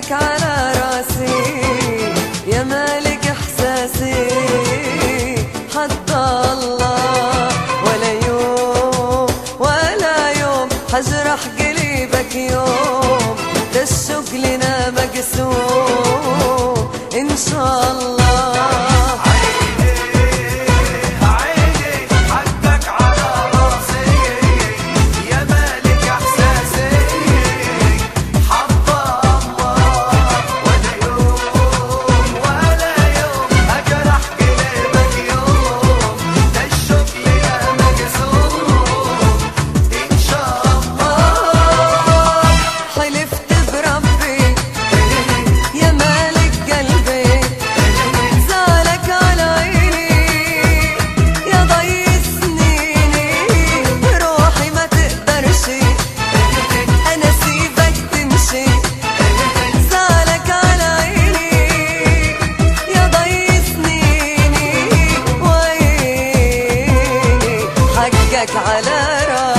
حقك على راسي يا مالك احساسي حتى الله ولا يوم ولا يوم حجرح قلبك يوم ده الشوق لنا مقسوم ان شاء الله عيني حقك على راسي يا مالك احساسي حط الله ولا يوم ولا يوم اجرح قلبك يوم ده الشوق يا مقسوم ان شاء الله حلفت بربي يا مالك قلبي زعلك على عيني يا ضي سنيني روحي ما تقدرش انا سيبك تمشي زعلك على عيني يا ضي سنيني وعيني حقك على راسي